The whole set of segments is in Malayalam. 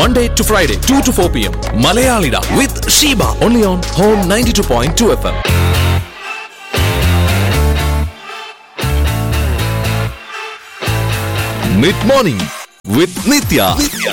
Monday to Friday, 2 to 4 p.m. Malayalida with Sheba. Only on Home 92.2 FM. Mid morning with Nitya.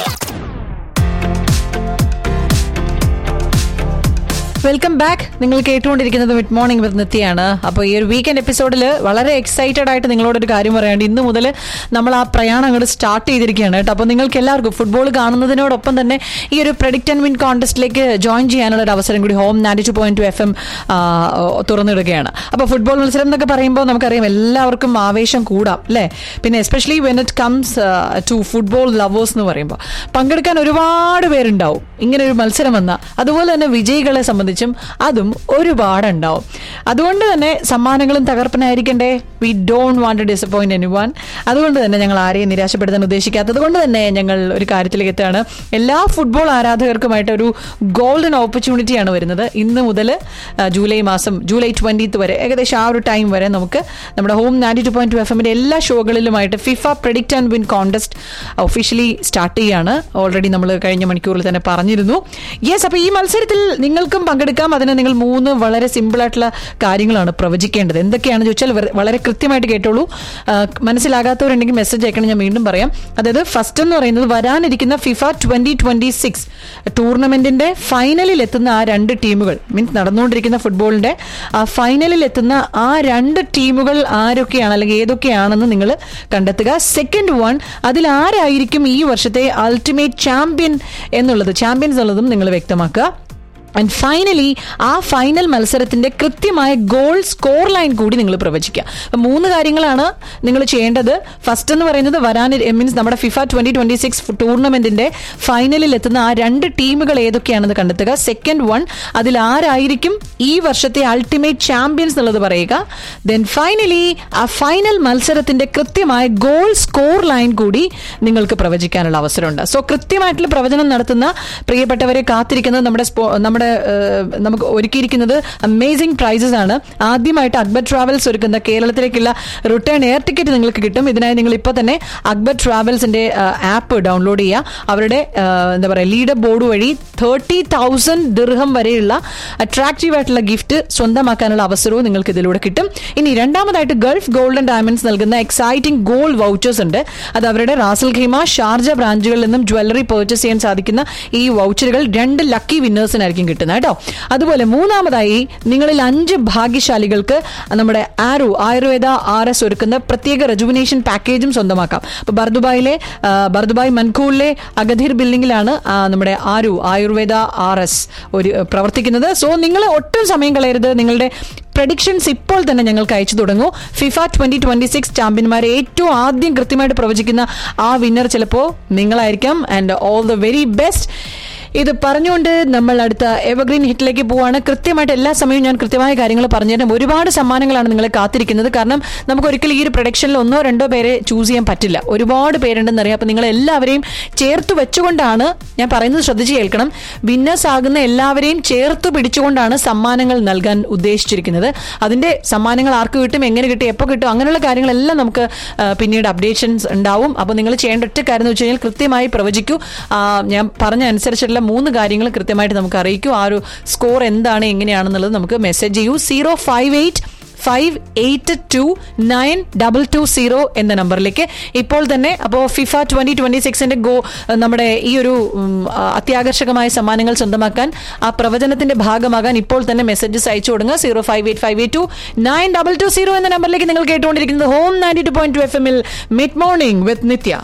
Welcome back നിങ്ങൾ കേട്ടുകൊണ്ടിരിക്കുന്നത് മിഡ് മോർണിംഗ് വിത്ത് നിത്യയാണ് അപ്പോൾ ഈ ഒരു വീക്കെൻഡ് എപ്പിസോഡിൽ വളരെ എക്സൈറ്റഡ് ആയിട്ട് നിങ്ങളോടൊരു കാര്യം പറയാണ്ട് ഇന്ന് മുതൽ നമ്മൾ ആ പ്രയാണം അങ്ങോട്ട് സ്റ്റാർട്ട് ചെയ്തിരിക്കുകയാണ് കേട്ടോ അപ്പോൾ നിങ്ങൾക്ക് എല്ലാവർക്കും ഫുട്ബോൾ കാണുന്നതിനോടൊപ്പം തന്നെ ഈ ഒരു പ്രഡിക്റ്റ് ആൻഡ് വിൻ കോൺടെസ്റ്റിലേക്ക് ജോയിൻ ചെയ്യാനുള്ള ഒരു അവസരം കൂടി home ninety two point two F M തുറന്നിടുകയാണ് അപ്പോൾ ഫുട്ബോൾ മത്സരം എന്നൊക്കെ പറയുമ്പോൾ നമുക്കറിയാം എല്ലാവർക്കും ആവേശം കൂടാം അല്ലേ പിന്നെ especially when it comes to football lovers എന്ന് പറയുമ്പോൾ പങ്കെടുക്കാൻ ഒരുപാട് പേരുണ്ടാവും ഇങ്ങനെ ഒരു മത്സരം വന്ന അതുപോലെ തന്നെ വിജയികളെ സംബന്ധിച്ചും അതും ഒരുപാടുണ്ടാവും അതുകൊണ്ട് തന്നെ സമ്മാനങ്ങളും തകർപ്പനായിരിക്കണ്ടേ we don't want to disappoint anyone അതുകൊണ്ട് തന്നെ ഞങ്ങൾ ആരെയും നിരാശപ്പെടുത്താൻ ഉദ്ദേശിക്കാത്തത് കൊണ്ട് തന്നെ ഞങ്ങൾ ഒരു കാര്യത്തിലേക്ക് എത്തുകയാണ് എല്ലാ ഫുട്ബോൾ ആരാധകർക്കുമായിട്ട് ഒരു ഗോൾഡൻ ഓപ്പർച്യൂണിറ്റിയാണ് വരുന്നത് ഇന്ന് മുതൽ ആ, ജൂലൈ മാസം ജൂലൈ ട്വന്റീത്ത് വരെ ഏകദേശം ആ ഒരു ടൈം വരെ നമുക്ക് നമ്മുടെ home ninety two point two F എമ്മിന്റെ എല്ലാ ഷോകളിലുമായിട്ട് FIFA predict and win contest officially start ചെയ്യാണ് ഓൾറെഡി നമ്മൾ കഴിഞ്ഞ മണിക്കൂറിൽ തന്നെ പറഞ്ഞിരുന്നു യെസ് അപ്പോൾ ഈ മത്സരത്തിൽ നിങ്ങൾക്കും പങ്കെടുക്കാം അതിന് നിങ്ങൾ മൂന്ന് വളരെ സിമ്പിൾ ആയിട്ടുള്ള കാര്യങ്ങളാണ് പ്രവചിക്കേണ്ടത് എന്തൊക്കെയാണെന്ന് ചോദിച്ചാൽ വെറ- വളരെ കൃത്യമായിട്ട് കേട്ടോളൂ ആ, മനസ്സിലാകാത്തവരുണ്ടെങ്കിൽ മെസ്സേജ് അയക്കണം ഞാൻ വീണ്ടും പറയാം അതായത് ഫസ്റ്റ് എന്ന് പറയുന്നത് വരാനിരിക്കുന്ന ഫിഫ ട്വന്റി ട്വന്റി സിക്സ് ടൂർണമെന്റിന്റെ ഫൈനലിൽ എത്തുന്ന ആ രണ്ട് ടീമുകൾ മീൻസ് നടന്നുകൊണ്ടിരിക്കുന്ന ഫുട്ബോളിന്റെ ആ ഫൈനലിൽ എത്തുന്ന ആ രണ്ട് ടീമുകൾ ആരൊക്കെയാണ് അല്ലെങ്കിൽ ഏതൊക്കെയാണെന്ന് നിങ്ങൾ കണ്ടെത്തുക സെക്കൻഡ് വൺ അതിൽ ആരായിരിക്കും ഈ വർഷത്തെ അൾട്ടിമേറ്റ് ചാമ്പ്യൻ എന്നുള്ളത് ചാമ്പ്യൻസ് എന്നുള്ളതും നിങ്ങൾ വ്യക്തമാക്കുക ആൻഡ് ഫൈനലി ആ ഫൈനൽ മത്സരത്തിന്റെ കൃത്യമായ ഗോൾ സ്കോർ ലൈൻ കൂടി നിങ്ങൾ പ്രവചിക്കുക അപ്പൊ മൂന്ന് കാര്യങ്ങളാണ് നിങ്ങൾ ചെയ്യേണ്ടത് ഫസ്റ്റ് എന്ന് പറയുന്നത് വരാൻ മീൻസ് നമ്മുടെ ഫിഫ ട്വന്റി ട്വന്റി സിക്സ് ടൂർണമെന്റിന്റെ ഫൈനലിൽ എത്തുന്ന ആ രണ്ട് ടീമുകൾ ഏതൊക്കെയാണെന്ന് കണ്ടെത്തുക സെക്കൻഡ് വൺ അതിൽ ആരായിരിക്കും ഈ വർഷത്തെ അൾട്ടിമേറ്റ് ചാമ്പ്യൻസ് എന്നുള്ളത് പറയുക ദെൻ ഫൈനലി ആ ഫൈനൽ മത്സരത്തിന്റെ കൃത്യമായ ഗോൾ സ്കോർ ലൈൻ കൂടി നിങ്ങൾക്ക് പ്രവചിക്കാനുള്ള അവസരമുണ്ട് സോ കൃത്യമായിട്ടുള്ള പ്രവചനം നടത്തുന്ന പ്രിയപ്പെട്ടവരെ കാത്തിരിക്കുന്നത് നമ്മുടെ സ്പോ- നമ്മുടെ ഏഹ്, നമുക്ക് ഒരുക്കിയിരിക്കുന്നത് അമേസിംഗ് പ്രൈസസ് ആണ് ആദ്യമായിട്ട് അക്ബർ ട്രാവൽസ് ഒരുക്കുന്ന കേരളത്തിലേക്കുള്ള റിട്ടേൺ എയർ ടിക്കറ്റ് നിങ്ങൾക്ക് കിട്ടും ഇതിനായി നിങ്ങൾ ഇപ്പോൾ തന്നെ അക്ബർ ട്രാവൽസിന്റെ ആപ്പ് ഡൗൺലോഡ് ചെയ്യുക അവരുടെ ഏഹ്, എന്താ പറയുക ലീഡർ ബോർഡ് വഴി തേർട്ടി തൗസൻഡ് ദിർഹം വരെയുള്ള അട്രാക്റ്റീവ് ആയിട്ടുള്ള ഗിഫ്റ്റ് സ്വന്തമാക്കാനുള്ള അവസരവും നിങ്ങൾക്ക് ഇതിലൂടെ കിട്ടും ഇനി രണ്ടാമതായിട്ട് ഗൾഫ് ഗോൾഡൻ ഡയമണ്ട്സ് നൽകുന്ന എക്സൈറ്റിംഗ് ഗോൾഡ് വൗച്ചേഴ്സ് ഉണ്ട് അത് അവരുടെ റാസൽ ഖീമ ഷാർജ ബ്രാഞ്ചുകളിൽ നിന്നും ജ്വല്ലറി പർച്ചേസ് ചെയ്യാൻ സാധിക്കുന്ന ഈ വൗച്ചറുകൾ രണ്ട് ലക്കി വിന്നേഴ്സിനായിരിക്കും കിട്ടുന്നത് കേട്ടോ അതുപോലെ മൂന്നാമതായി നിങ്ങളിൽ അഞ്ച് ഭാഗ്യശാലികൾക്ക് നമ്മുടെ ആരു ആയുർവേദ ആർ എസ് ഒരുക്കുന്ന പ്രത്യേക റെജുവിനേഷൻ പാക്കേജും സ്വന്തമാക്കാം അപ്പൊ ബർദുബായിലെ ആ, ബർദുബായ് മൻകൂളിലെ അഗധീർ ബിൽഡിംഗിലാണ് ആ, നമ്മുടെ ആരു ആയുർവേദ ആർ എസ് ഒരു പ്രവർത്തിക്കുന്നത് സോ നിങ്ങൾ ഒട്ടും സമയം കളയരുത് നിങ്ങളുടെ പ്രഡിക്ഷൻസ് ഇപ്പോൾ തന്നെ ഞങ്ങൾക്ക് അയച്ചു തുടങ്ങൂ ഫിഫ ട്വന്റി ട്വന്റി സിക്സ് ചാമ്പ്യന്മാരെ ഏറ്റവും ആദ്യം കൃത്യമായിട്ട് പ്രവചിക്കുന്ന ആ വിന്നർ ചിലപ്പോൾ നിങ്ങളായിരിക്കാം and all the very best ഇത് പറഞ്ഞുകൊണ്ട് നമ്മൾ അടുത്ത എവർഗ്രീൻ ഹിറ്റിലേക്ക് പോവാണ് കൃത്യമായിട്ട് എല്ലാ സമയവും ഞാൻ കൃത്യമായ കാര്യങ്ങൾ പറഞ്ഞുതരാം ഒരുപാട് സമ്മാനങ്ങളാണ് നിങ്ങളെ കാത്തിരിക്കുന്നത് കാരണം നമുക്ക് ഒരിക്കലും ഈ ഒരു പ്രൊഡക്ഷനിൽ ഒന്നോ രണ്ടോ പേരെ ചൂസ് ചെയ്യാൻ പറ്റില്ല ഒരുപാട് പേരുണ്ടെന്ന് അറിയാം അപ്പം നിങ്ങൾ എല്ലാവരെയും ചേർത്ത് വെച്ചുകൊണ്ടാണ് ഞാൻ പറയുന്നത് ശ്രദ്ധിച്ച് കേൾക്കണം വിന്നേഴ്സ് ആകുന്ന എല്ലാവരെയും ചേർത്ത് പിടിച്ചുകൊണ്ടാണ് സമ്മാനങ്ങൾ നൽകാൻ ഉദ്ദേശിച്ചിരിക്കുന്നത് അതിന്റെ സമ്മാനങ്ങൾ ആർക്ക് കിട്ടും എങ്ങനെ കിട്ടും എപ്പോൾ കിട്ടും അങ്ങനെയുള്ള കാര്യങ്ങളെല്ലാം നമുക്ക് ആ, പിന്നീട് അപ്ഡേഷൻസ് ഉണ്ടാവും അപ്പോൾ നിങ്ങൾ ചെയ്യേണ്ട ഒറ്റ കാര്യം എന്ന് വെച്ച് കഴിഞ്ഞാൽ കൃത്യമായി പ്രവചിക്കൂ ആ, ഞാൻ പറഞ്ഞ അനുസരിച്ചുള്ള മൂന്ന് കാര്യങ്ങൾ കൃത്യമായിട്ട് നമുക്ക് അറിയിക്കൂ ആ ഒരു സ്കോർ എന്താണ് എങ്ങനെയാണെന്നുള്ളത് നമുക്ക് മെസ്സേജ് ചെയ്യൂ zero five eight five eight two nine double two zero എന്ന നമ്പറിലേക്ക് ഇപ്പോൾ തന്നെ അപ്പോൾ ഫിഫ ട്വന്റി ട്വന്റി സിക്സിന്റെ ഗോ നമ്മുടെ ഈ ഒരു ഉം, ആ, അത്യാകർഷകമായ സമ്മാനങ്ങൾ സ്വന്തമാക്കാൻ ആ പ്രവചനത്തിന്റെ ഭാഗമാകാൻ ഇപ്പോൾ തന്നെ മെസ്സേജസ് അയച്ചു കൊടുക്കുക zero five eight five eight two nine double two zero എന്ന നമ്പറിലേക്ക് നിങ്ങൾ കേട്ടുകൊണ്ടിരിക്കുന്നത് home ninety two point two F എമ്മിൽ മിഡ് മോർണിംഗ് വിത്ത് നിത്യ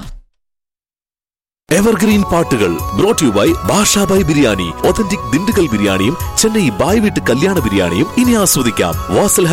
എവർഗ്രീൻ പാട്ടുകൾ brought you by Basha Bhai biryani authentic Dindigul ബിരിയാണിയും ചെന്നൈ ബായ് വീട്ട് കല്യാണ ബിരിയാണിയും ഇനി ആസ്വദിക്കാം വാസൽ